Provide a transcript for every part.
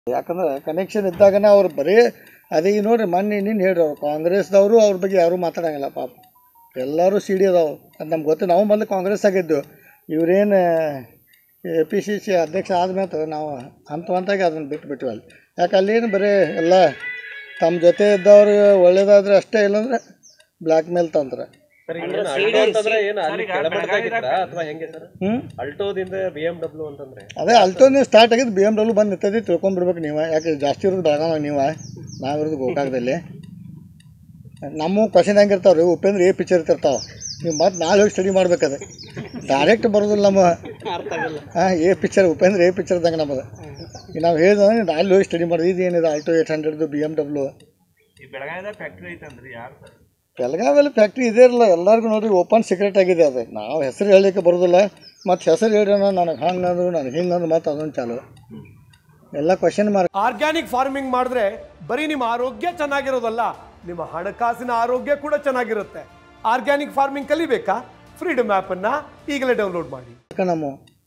ಯಾಕಂದ್ರೆ ಕನೆಕ್ಷನ್ ಇದ್ದಾಗನೇ ಅವ್ರು ಬರೀ ಅದೇ ಈಗ ನೋಡ್ರಿ ಮೊನ್ನೆ ನಿನ್ನ ಹೇಳ್ರಿ ಅವ್ರು ಕಾಂಗ್ರೆಸ್ದವರು ಅವ್ರ ಬಗ್ಗೆ ಯಾರೂ ಮಾತಾಡಂಗಿಲ್ಲ ಪಾಪ ಎಲ್ಲರೂ ಸಿ ಡಿ ಅದಾವೆ ಅದು ನಮ್ಗೆ ಗೊತ್ತು ನಾವು ಮೊದಲು ಕಾಂಗ್ರೆಸ್ ಆಗಿದ್ದು ಇವರೇನು ಎ ಪಿ ಸಿ ಸಿ ಅಧ್ಯಕ್ಷ ಆದ್ಮೇಲೆ ನಾವು ಹಂತ ಹಂತಾಗಿ ಅದನ್ನು ಬಿಟ್ಟು ಬಿಟ್ವಿ ಅಲ್ಲಿ ಯಾಕೆ ಅಲ್ಲೇನು ಬರೀ ಎಲ್ಲ ತಮ್ಮ ಜೊತೆ ಇದ್ದವ್ರು ಒಳ್ಳೇದಾದ್ರೆ ಅಷ್ಟೇ ಇಲ್ಲಾಂದ್ರೆ ಬ್ಲ್ಯಾಕ್ ಮೇಲ್ ತಂದ್ರೆ ಸರ್ ಈಗ ಏನು ಅಲ್ಟೋ ಅಂತಂದ್ರೆ ಏನು ಅಲ್ಲಿ ಕೆಳಮಟ್ಟದಾಗಿದ್ರಾ ಅಥವಾ ಹೆಂಗೆ ಸರ್ ಹ್ಞೂ ಅಲ್ಟೋದಿಂದ ಬಿ ಎಂ ಡಬ್ಲ್ಯೂ ಅಂತಂದ್ರೆ ಅದೇ ಅಲ್ಟೋನೇ ಸ್ಟಾರ್ಟ್ ಆಗಿದ್ದು ಬಿ ಎಮ್ ಡಬ್ಲ್ಯೂ ಬಂದು ನಿಂತೈತಿ ತಿಳ್ಕೊಂಬಿಡ್ಬೇಕು ನೀವು ಯಾಕೆ ಜಾಸ್ತಿ ಇರೋದು ಬೆಳಗಾವ ನೀವು ನಾವಿರೋದು ಗೋಕಾಕದಲ್ಲಿ ನಮ್ಮ ಕ್ವಶನ್ ಹೆಂಗಿರ್ತಾವೆ ರೀ ಉಪೇಂದ್ರ ಏ ಪಿಕ್ಚರ್ ಇರ್ತಾವೆ ನೀವು ಮತ್ತೆ ನಾಳೆ ಹೋಗಿ ಸ್ಟಡಿ ಮಾಡ್ಬೇಕದು ಡೈರೆಕ್ಟ್ ಬರೋದಿಲ್ಲ ನಮ್ಮ ಹಾಂ ಏ ಪಿಕ್ಚರ್ ಉಪೇಂದ್ರ ಏ ಪಿಕ್ಚರ್ ಇದ್ದಂಗೆ ನಮ್ಮದು ಈಗ ನಾವು ಹೇಳಿದ್ರೆ ನೀವು ನಾಳೆ ಹೋಗಿ ಸ್ಟಡಿ ಮಾಡೋದು ಇದು ಏನಿದೆ ಆಲ್ಟೋ ಏಟ್ ಹಂಡ್ರೆಡ್ದು ಬಿ ಎಮ್ ಡಬ್ಲ್ಯೂ ಈ ಬೆಳಗಾವಿದಾಗ ಫ್ಯಾಕ್ಟ್ರಿ ಐತಂದ್ರಿ ಯಾರು ಸರ್ ಬೆಳಗಾವಿಯಲ್ಲಿ ಫ್ಯಾಕ್ಟ್ರಿ ಇದೇ ಇರಲ್ಲ ಎಲ್ಲರಿಗೂ ನೋಡ್ರಿ ಓಪನ್ ಸೀಕ್ರೆಟ್ ಆಗಿದೆ ಅದು ನಾವು ಹೆಸರು ಹೇಳಲಿಕ್ಕೆ ಬರೋದಿಲ್ಲ ಮತ್ತು ಹೆಸರು ಹೇಳ್ಯಾನ ನನಗೆ ಹಂಗೆ ಅಂದ್ರು ನನಗೆ ಹಿಂಗೆ ಅಂದ್ರು ಮತ್ತು ಅದೊಂದು ಚಾಲು ಎಲ್ಲ ಕ್ವಶನ್ ಮಾರ್ಕ್ ಆರ್ಗ್ಯಾನಿಕ್ ಫಾರ್ಮಿಂಗ್ ಮಾಡಿದ್ರೆ ಬರೀ ನಿಮ್ಮ ಆರೋಗ್ಯ ಚೆನ್ನಾಗಿರೋದಲ್ಲ ನಿಮ್ಮ ಹಣಕಾಸಿನ ಆರೋಗ್ಯ ಕೂಡ ಚೆನ್ನಾಗಿರುತ್ತೆ ಆರ್ಗ್ಯಾನಿಕ್ ಫಾರ್ಮಿಂಗ್ ಕಲಿಬೇಕಾ ಫ್ರೀಡಮ್ ಅನ್ನ ಈಗಲೇ ಡೌನ್ಲೋಡ್ ಮಾಡಿ ನಮ್ಮ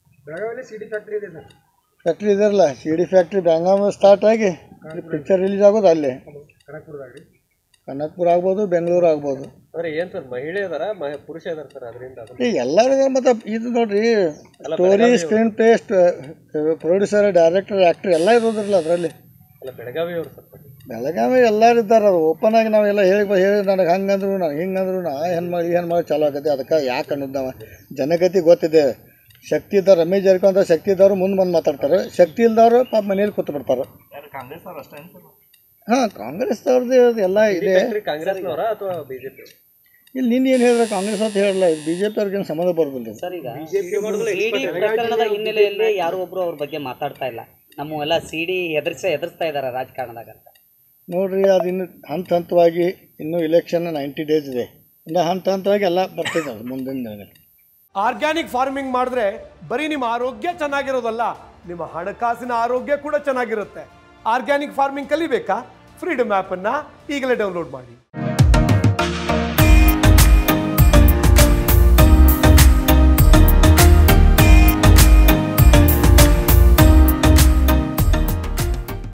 ಫ್ಯಾಕ್ಟ್ರಿ ಇದೆಯಲ್ಲ ಸಿ ಡಿ ಫ್ಯಾಕ್ಟ್ರಿ ಬೆಂಗಾಮ ಸ್ಟಾರ್ಟ್ ಆಗಿ ಪಿಕ್ಚರ್ ರಿಲೀಸ್ ಆಗೋದು ಅಲ್ಲಿ ಕನಕ್ಪುರ ಆಗ್ಬೋದು ಬೆಂಗಳೂರು ಆಗ್ಬೋದು ಅಂದ್ರೆ ಏನ್ ಸರ್ ಮಹಿಳೆ ಅದಾರ ಮ- ಪುರುಷ ಅದಾರ ಸರ್ ಅದರಿಂದ ಅದು ಈ ಎಲ್ಲರಿಗೂ ಮತ್ತು ಇದು ನೋಡ್ರಿ story screenplay producer director actor ಎಲ್ಲ ಇರೋದಿರಲ್ಲ ಅದರಲ್ಲಿ ಅಲ್ಲ ಬೆಳಗಾವಿ ಅವ್ರು ಸರ್ ಬೆಳಗಾವಿ ಎಲ್ಲರೂ ಇದ್ದಾರೆ ಅದು ಓಪನ್ ಆಗಿ ನಾವೆಲ್ಲ ಹೇಳಿ ಹೇಳಿ ನನಗೆ ಹಂಗಂದ್ರು ನನಗೆ ಹಿಂಗಂದ್ರು ನಾ ಏನು ಮಾಡಿ ಏನು ಮಾಡಿ ಚಾಲೂ ಆಗತ್ತೆ ಅದಕ್ಕೆ ಯಾಕೆ ಅನ್ನೋದು ನಾವು ಜನಗತಿ ಗೊತ್ತಿದೆ ಶಕ್ತಿ ಇದ್ದವ್ರು ರಮೇಶ್ ಜಾರಕಿಹೊಳಿ ಅಂತ ಶಕ್ತಿ ಇದ್ದವ್ರು ಮುಂದೆ ಬಂದು ಮಾತಾಡ್ತಾರೆ ಶಕ್ತಿ ಇಲ್ದವ್ರು ಪಾಪ ಮನೇಲಿ ಕೂತು ಬಿಡ್ತಾರೆ ಯಾರು ಕಾಂಗ್ರೆಸ್ ಅವ್ರು ಅಷ್ಟೇ ಸರ್ ಹಾಂ ಕಾಂಗ್ರೆಸ್ದವ್ರದ್ದು ಎಲ್ಲ ಇದೆ ಕಾಂಗ್ರೆಸ್ನವರ ಅಥವಾ ಬಿಜೆಪಿ ಇಲ್ಲಿ ನಿನ್ನ ಏನು ಹೇಳಿದ್ರೆ ಕಾಂಗ್ರೆಸ್ ಅಂತ ಹೇಳಲ್ಲ ಇದು ಬಿ ಜೆ ಪಿ ಅವ್ರಿಗೇನು ಸಂಬಂಧ ಬರೋದಿಲ್ಲ ಇದು. ಸರ್ ಈಗ ಸಿಡಿ ಪ್ರಕರಣದ ಹಿನ್ನೆಲೆಯಲ್ಲಿ ಯಾರು ಒಬ್ರು ಅವ್ರ ಬಗ್ಗೆ ಮಾತಾಡ್ತಾ ಇಲ್ಲ ನಮ್ಮ ಎಲ್ಲ ಸಿಡಿ ಎದುರಿಸ ಎದುರಿಸ್ತಾ ಇದಾರೆ ರಾಜಕಾರಣದಾಗ ಅಂತ ನೋಡ್ರಿ ಅದು ಇನ್ನು ಹಂತ ಹಂತವಾಗಿ ಇನ್ನೂ ಇಲೆಕ್ಷನ್ ನೈಂಟಿ ಡೇಸ್ ಇದೆ ಇನ್ನು ಹಂತ ಹಂತವಾಗಿ ಎಲ್ಲ ಬರ್ತಿದೆ ಅದು ಮುಂದಿನ ದಿನಗಳಲ್ಲಿ ಆರ್ಗ್ಯಾನಿಕ್ ಫಾರ್ಮಿಂಗ್ ಮಾಡಿದ್ರೆ ಬರೀ ನಿಮ್ಮ ಆರೋಗ್ಯ ಚೆನ್ನಾಗಿರೋದಲ್ಲ ನಿಮ್ಮ ಹಣಕಾಸಿನ ಆರೋಗ್ಯ ಕೂಡ ಚೆನ್ನಾಗಿರುತ್ತೆ ಆರ್ಗ್ಯಾನಿಕ್ ಫಾರ್ಮಿಂಗ್ ಕಲಿಬೇಕಾ ಫ್ರೀಡಮ್ ಅನ್ನ ಈಗಲೇ ಡೌನ್ಲೋಡ್ ಮಾಡಿ